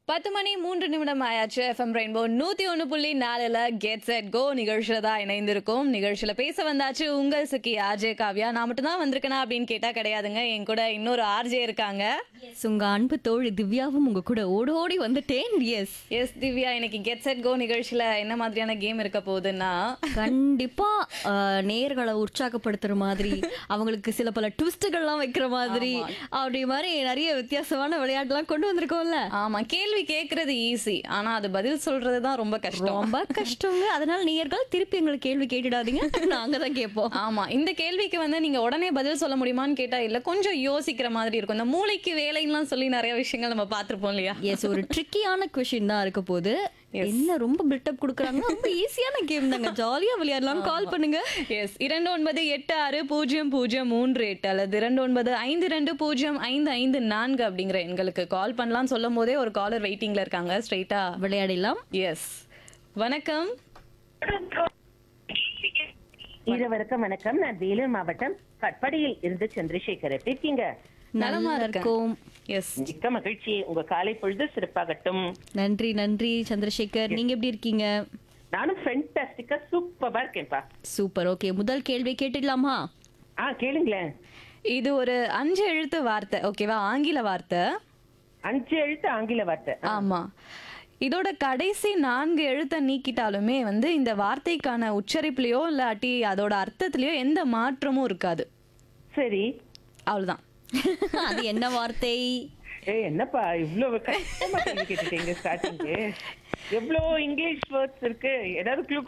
பத்து மணி மூன்று நிமிடம் ஆயாச்சு எஃப்எம் ரெயின்போ நூத்தி ஒண்ணு புள்ளி நாலுல கெட் செட் கோ நிகழ்ச்சியில தான் இணைந்திருக்கோம் நிகழ்ச்சியில பேச வந்தாச்சு உங்கள் சுக்கி ஆர்ஜே காவ்யா நான் மட்டும் தான் வந்திருக்கேனா அப்படின்னு கேட்டா கிடையாதுங்க என் கூட இன்னொரு ஆர்ஜே இருக்காங்க Yes, உங்க அன்பு தோழி திவ்யாவும் உங்க கூட ஓடோடி வந்துட்டேன் எஸ் எஸ் திவ்யா இன்னைக்கு கெட் செட் கோ நிகழ்ச்சியில என்ன மாதிரியான கேம் இருக்க போகுதுன்னா கண்டிப்பா அஹ், நேயர்களை உற்சாகப்படுத்துற மாதிரி அவங்களுக்கு சில பல ட்விஸ்டுகள்லாம் வைக்கிற மாதிரி அப்படி மாதிரி நிறைய வித்தியாசமான விளையாட்டுலாம் கொண்டு வந்திருக்கோம்ல ஆமா கேள்வி கேட்கறது ஈஸி ஆனா அது பதில் சொல்றது தான் ரொம்ப கஷ்டம் ரொம்ப கஷ்டங்க அதனால நேயர்கள் திருப்பி எங்களுக்கு கேள்வி கேட்டுடாதீங்க நாங்க தான் கேட்போம் ஆமா இந்த கேள்விக்கு வந்து நீங்க உடனே பதில் சொல்ல முடியுமான்னு கேட்டா இல்ல கொஞ்சம் யோசிக்கிற மாதிரி இருக்கும் இந்த மூளைக்கு வேலைலாம் சொல்லி நிறைய விஷயங்கள் நம்ம பார்த்திருப்போம் இல்லையா எஸ் ஒரு ட்ரிக்கியான கொஷின் தான் இருக்க போது என்ன ரொம்ப பில்டப் கொடுக்குறாங்க ரொம்ப ஈஸியான கேம் தாங்க ஜாலியா விளையாடலாம் கால் பண்ணுங்க எஸ் இரண்டு ஒன்பது எட்டு ஆறு பூஜ்ஜியம் பூஜ்ஜியம் மூன்று எட்டு அல்லது இரண்டு ஒன்பது ஐந்து ரெண்டு பூஜ்ஜியம் ஐந்து ஐந்து நான்கு அப்படிங்கிற எண்களுக்கு கால் பண்ணலாம்னு சொல்லும் போதே ஒரு காலர் வெயிட்டிங்ல இருக்காங்க ஸ்ட்ரைட்டா விளையாடலாம் எஸ் வணக்கம் இருவருக்கும் வணக்கம் நான் வேலூர் மாவட்டம் கட்படியில் இருந்து சந்திரசேகர் எப்படி இருக்கீங்க நலமா நல்லா இருக்கேன் இருக்கும் எஸ் மிக்க மகிழ்ச்சி உங்க காலை பொழுது சிறப்பாகட்டும் நன்றி நன்றி சந்திரசேகர் நீங்க எப்படி இருக்கீங்க நானும் ஃபென்டாஸ்டிக்கா சூப்பரா இருக்கேன்ப்பா சூப்பர் ஓகே முதல் கேள்வி கேட்டுடலாமா ஆ கேளுங்களேன் இது ஒரு அஞ்சு எழுத்து வார்த்தை ஓகேவா ஆங்கில வார்த்தை அஞ்சு எழுத்து ஆங்கில வார்த்தை ஆமா இதோட கடைசி நான்கு எழுத்தை நீக்கிட்டாலுமே வந்து இந்த வார்த்தைக்கான உச்சரிப்புலயோ இல்லாட்டி அதோட அர்த்தத்திலயோ எந்த மாற்றமும் இருக்காது சரி அவ்வளவுதான் அது என்ன வார்த்தை ஏய் என்னப்பா இவ்வளவு கஷ்டமா கேள்வி கேட்டுட்டீங்க ஸ்டார்டிங்கு எவ்வளவு இங்கிலீஷ் வேர்ட்ஸ் இருக்கு ஏதாவது க்ளூ